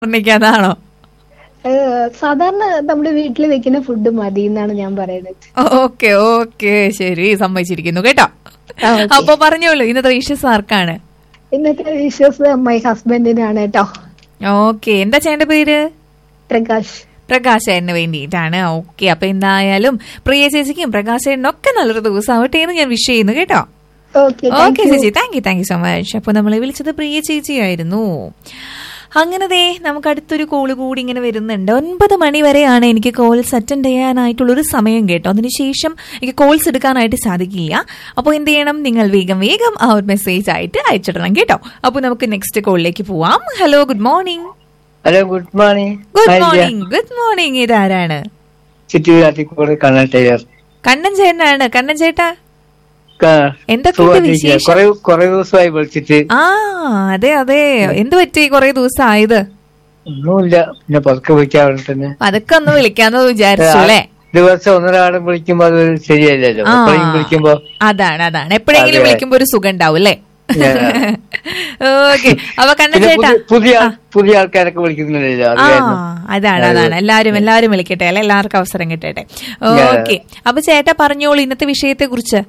പറഞ്ഞിരിക്കാതാണോ ഏഹ് സാധാരണ നമ്മുടെ വീട്ടിൽ വെക്കുന്ന ഫുഡ് മതി എന്നാണ് ഞാൻ പറയുന്നത് ഓക്കെ ഓക്കെ ശരി സമ്മതിച്ചിരിക്കുന്നു കേട്ടോ ആ, okay. അപ്പൊ പറഞ്ഞോളൂ ഇന്നത്തെ വിഷസ് ആർക്കാണ് ഇന്നത്തെ വിശ്വസ് മൈ ഹസ്ബൻഡിനാണ് കേട്ടോ ഓക്കെ എന്താ ചെയ്യേണ്ട പേര് പ്രകാശ് പ്രകാശേട്ടന് വേണ്ടിയിട്ടാണ് ഓക്കെ അപ്പൊ എന്തായാലും പ്രിയ ചേച്ചിക്കും പ്രകാശേട്ടനും ഒക്കെ നല്ലൊരു ദിവസം ആവട്ടെ എന്ന് ഞാൻ വിഷ് ചെയ്യുന്നു കേട്ടോ ഓക്കെ ഓക്കെ ചേച്ചി thank you thank you so much അപ്പൊ നമ്മളെ വിളിച്ചത് പ്രിയ ചേച്ചിയായിരുന്നു അങ്ങനെ ദേ നമുക്ക് അടുത്തൊരു കോള് കൂടി ഇങ്ങനെ വരുന്നുണ്ട് ഒൻപത് മണി വരെയാണ് എനിക്ക് കോൾസ് അറ്റൻഡ് ചെയ്യാനായിട്ടുള്ളൊരു സമയം കേട്ടോ അതിനുശേഷം എനിക്ക് കോൾസ് എടുക്കാനായിട്ട് സാധിക്കില്ല അപ്പോൾ എന്ത് ചെയ്യണം നിങ്ങൾ വേഗം വേഗം ആ ഒരു മെസ്സേജ് ആയിട്ട് അയച്ചിടണം കേട്ടോ അപ്പോൾ നമുക്ക് നെക്സ്റ്റ് കോളിലേക്ക് പോവാം hello good morning hello good morning good morning good morning ഇതാരാണ് ചുറ്റുകാട്ടിക്കോട് കണ്ണൻ ടൈലർ കണ്ണൻ ചേട്ടനാണ് കണ്ണൻ ചേട്ടാ ക- എന്തൊക്കെയുണ്ട് സുഖമായിട്ടിരിക്കുക. വിശേഷം? കുറെ കുറെ ദിവസമായി വിളിച്ചിട്ട് ആ അതെ അതെ എന്ത് പറ്റി കുറെ ദിവസം ആയത് ഒന്നുമില്ല പിന്നെ പതുക്കെ വിളിക്കാറുണ്ട് തന്നെ അതൊക്കെ ഒന്ന് വിളിക്കാന്ന് വിചാരിച്ചു അല്ലേ ദിവസം ഒന്നരാടം വിളിക്കുമ്പോ അത് ശരിയല്ലല്ലോ ആ. എപ്പോഴും വിളിക്കുമ്പോ അതാണ് അതാണ് എപ്പോഴെങ്കിലും അതെ. വിളിക്കുമ്പോ ഒരു സുഖം ഉണ്ടാവും അല്ലേ Yeah. ഓക്കെ അപ്പൊ കണ്ണൻ പിന്നെ ചേട്ടാ പുതിയ- പുതിയ ആൾ- പുതിയ ആൾക്കാരൊക്കെ വിളിക്കുന്നില്ലല്ലോ അത് ആ കാരണം. അതാണ് അതാണ് എല്ലാരും എല്ലാരും വിളിക്കട്ടെ അല്ലെ എല്ലാവർക്കും അവസരം കിട്ടട്ടെ Yeah. ഓക്കെ അപ്പൊ ചേട്ടാ പറഞ്ഞോളൂ ഇന്നത്തെ വിഷയത്തെ കുറിച്ച്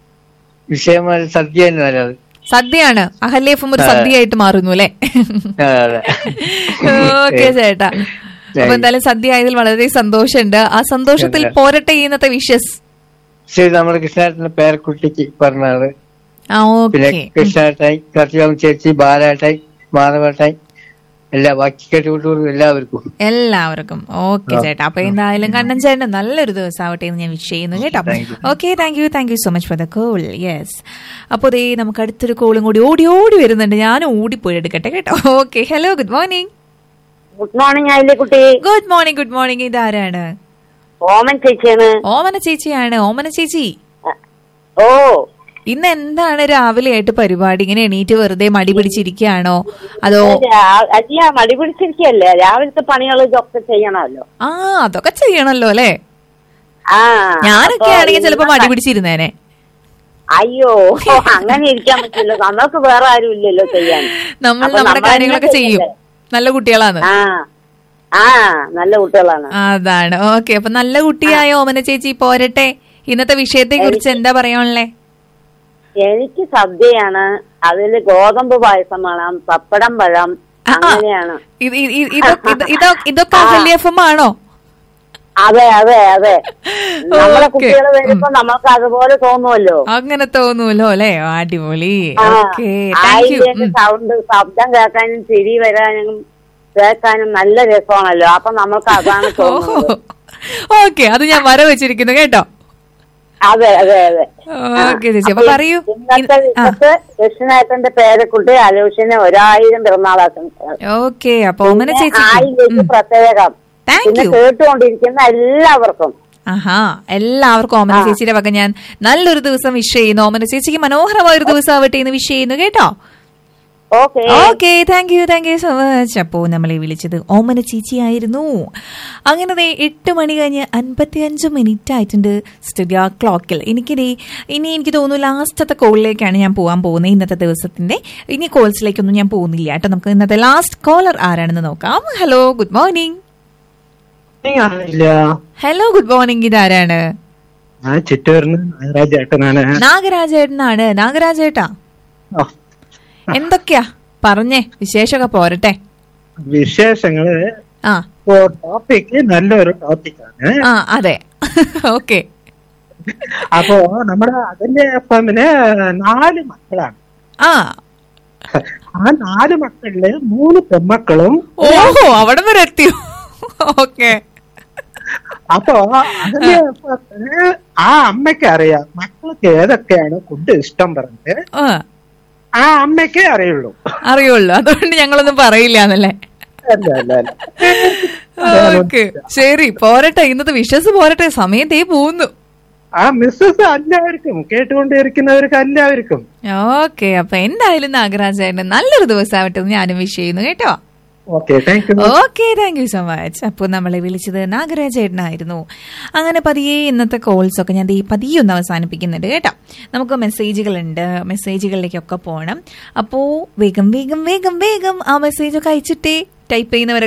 വിഷയം അത് സദ്യ തന്നെ നല്ലത് സദ്യയാണ് അഹല്യഫും ഒരു സദ്യയായിട്ട് മാറുന്നു അല്ലെ ആ, അതെ. ഓക്കെ ചേട്ടാ അപ്പൊ എന്തായാലും സദ്യ ആയതിൽ വളരെ സന്തോഷമുണ്ട് ആ സന്തോഷത്തിൽ Yeah. പോരട്ടെ ഈ ഇന്നത്തെ വിഷസ് ശരി നമ്മുടെ കൃഷ്ണേട്ടന്റെ പേരക്കുട്ടിക്ക് പറഞ്ഞാണ് ആ പിന്നെ ഓക്കെ കൃഷ്ണേട്ടായി കർത്തികം ചേച്ചി ബാലേട്ടായി മാധവേട്ടായി എല്ലാ ബാക്കി കേട്ടുകൂട്ടുകൂടും എല്ലാവർക്കും എല്ലാവർക്കും ഓക്കെ ആ. ചേട്ടാ അപ്പൊ എന്തായാലും കണ്ണൻ ചേട്ടന് നല്ലൊരു ദിവസം ആവട്ടെ എന്ന് ഞാൻ വിഷ് ചെയ്യുന്നു കേട്ടോ Thank you. Okay thank you thank you so much for the call yes അപ്പോൾ ദേ നമുക്ക് അടുത്തൊരു കോളും കൂടി ഓടി ഓടി വരുന്നുണ്ട് ഞാൻ ഓടിപ്പോയി എടുക്കട്ടെ കേട്ടോ okay hello good morning good morning ആയില്ലേ കുട്ടി ഗുഡ് മോർണിംഗ് ഗുഡ് മോർണിംഗ് ഇതാരാണ് ഓമൻ ചേച്ചിയാണ് ഓമന ചേച്ചിയാണ് ഓമന ചേച്ചി ഓ ഇന്ന് എന്താണ് രാവിലെ ആയിട്ട് പരിപാടി ഇങ്ങനെ എണീറ്റ് വെറുതെ മടി പിടിച്ചിരിക്കുകയാണോ അതോ രാ- അല്ല മടി പിടിച്ചിരിക്കല്ലേ രാവിലത്തെ പണികൾ ഇതൊക്കെ ചെയ്യണമല്ലോ ആ അതൊക്കെ ചെയ്യണല്ലോ അല്ലേ ആ ഞാനൊക്കെ അപ്പൊ ആണെങ്കിൽ ചിലപ്പോ ഇന്ന് മടി പിടിച്ചിരുന്നേനെ അയ്യോ അങ്ങനെ ഇരിക്കാൻ പറ്റില്ല നമ്മൾക്ക് വേറെ ആരും ഇല്ലല്ലോ ചെയ്യാൻ നമ്മൾ അപ്പൊ നമ്മുടെ നമ്മൾ കാര്യങ്ങളൊക്കെ തന്നെ ചെയ്യും ചെയ്യണ്ടേ? നല്ല കുട്ടികളാണ് ആ ആ നല്ല കുട്ടികളാണ് അതാണ് ഓക്കെ അപ്പൊ നല്ല കുട്ടിയായ ഓമന ചേച്ചി പോരട്ടെ ഇന്നത്തെ വിഷയത്തെ കുറിച്ച് എന്താ പറയാനുള്ളേ എനിക്ക് സദ്യയാണ് അതില് ഗോതമ്പ് പായസം വേണം പപ്പടം പഴം ആ, ആ. അങ്ങനെയാണ് ഇത് ഇത് ഇത് ഇതൊക്കെ ഇത് ഇതൊ- ഇതൊക്കെ അഹല്യഫം ആണോ അതെ അതെ അതെ നമ്മളെ ഓക്കേ. കുട്ടികൾ വരുമ്പോ നമ്മൾക്ക് അതുപോലെ തോന്നുമല്ലോ അങ്ങനെ തോന്നൂലോ അല്ലേ അടിപൊളി ആ, ഓക്കെ താങ്ക് യു ആയിരം സൗണ്ട് ശബ്ദം കേൾക്കാനും ചിരി വരാനും കേൾക്കാനും നല്ല രസമാണല്ലോ അപ്പൊ നമുക്ക് അതാണ് തോന്നുന്നത് ഓക്കെ അത് ഞാൻ വര വെച്ചിരിക്കുന്നു കേട്ടോ അതെ അതെ അതെ ഓക്കെ ചേച്ചി അപ്പൊ പറയൂ ഇന്നത്തെ ആ ദിവസത്ത് കൃഷ്ണേട്ടന്റെ പേരക്കുട്ടി അലോഷിന് ഒരായിരം പിറന്നാളാശംസകൾ ഓക്കെ അപ്പൊ ഓമന ചേച്ചി ആയിലേക്ക് പ്രത്യേകം താങ്ക് പിന്നെ യു കേട്ടുകൊണ്ടിരിക്കുന്ന എല്ലാവർക്കും ആഹാ എല്ലാവർക്കും ഓമന ചേച്ചിയുടെ വക ഞാൻ നല്ലൊരു ദിവസം വിഷ് ചെയ്യുന്നു ഓമന ചേച്ചിക്ക് മനോഹരമായ ഒരു ദിവസം ആവട്ടെ എന്ന് വിഷ് ചെയ്യുന്നു കേട്ടോ okay okay thank you thank you so much അപ്പോൾ നമ്മളെ വിളിച്ചത് ഓമന ചേച്ചിയായിരുന്നു അങ്ങനെ ദേ എട്ട് മണി കഴിഞ്ഞ് അൻപത്തി അഞ്ച് മിനിറ്റ് ആയിട്ടുണ്ട് സ്റ്റുഡിയോ ക്ലോക്കിൽ എനിക്കിതേ ഇനി എനിക്ക് തോന്നുന്നു ലാസ്റ്റത്തെ കോളിലേക്കാണ് ഞാൻ പോകാൻ പോകുന്നത് ഇന്നത്തെ ദിവസത്തിന്റെ ഇനി കോൾസിലേക്കൊന്നും ഞാൻ പോകുന്നില്ല കേട്ടോ നമുക്ക് ഇന്നത്തെ ലാസ്റ്റ് കോളർ ആരാണെന്ന് നോക്കാം ഹലോ ഗുഡ് മോർണിംഗ് ആയില്ല ഹലോ ഗുഡ് മോർണിംഗ് ഇതാരാണ് ഞാൻ ചിറ്റൂരിന് നാഗരാജേട്ടനാണ് നാഗരാജേട്ടനാണ് നാഗരാജേട്ടാ ആ, എന്തൊക്കെയാ പറഞ്ഞേ വിശേഷമൊക്കെ പോരട്ടെ വിശേഷങ്ങള് ആ ടോപ്പിക് നല്ലൊരു ടോപ്പിക്കാണ് ആ അതെ ഓക്കെ അപ്പോ നമ്മുടെ അതിന്റെ എഫമിന് നാല് മക്കളാണ് ആ ആ നാല് മക്കളില് മൂന്ന് പെമ്മക്കളും ഓഹോ അവിടെ വരെ എത്തിയോ ഓക്കെ അപ്പോ അതിന്റെ എഫത്തിന് ആ അമ്മയ്ക്ക് അറിയാം മക്കൾക്ക് ഏതൊക്കെയാണ് ഫുഡ് ഇഷ്ടം പറഞ്ഞിട്ട് ആ ആ അമ്മയ്ക്കേ അറിയുള്ളൂ അറിയുള്ളൂ അതുകൊണ്ട് ഞങ്ങളൊന്നും പറയില്ല എന്നല്ലേ അല്ല അല്ല അല്ല ഓക്കെ ശരി പോരട്ടെ ഇന്നത്തെ വിശ്വസ് പോരട്ടെ സമയം തേ പോകുന്നു ആ മിസ്സസ് എല്ലാവർക്കും കേട്ടുകൊണ്ടിരിക്കുന്നവർക്ക് എല്ലാവർക്കും ഓക്കെ അപ്പൊ എന്തായാലും നാഗരാജേട്ടന് നല്ലൊരു ദിവസം ആവട്ടെ എന്ന് ഞാനും വിഷ് ചെയ്യുന്നു കേട്ടോ okay thank you okay thank you so much അപ്പോൾ നമ്മളെ വിളിച്ചത് നാഗരാജേട്ടനായിരുന്നു അങ്ങനെ പതിയെ ഇന്നത്തെ കോൾസ് ഒക്കെ ഞാൻ ദേ പതിയെ ഒന്ന് അവസാനിപ്പിക്കുന്നുണ്ട് കേട്ടോ നമുക്ക് മെസ്സേജുകളുണ്ട് മെസ്സേജുകളിലേക്കൊക്കെ പോകണം അപ്പോൾ വേഗം വേഗം വേഗം വേഗം ആ മെസ്സേജൊക്കെ അയച്ചിട്ടേ ടൈപ്പ് ചെയ്യുന്നവരൊക്കെ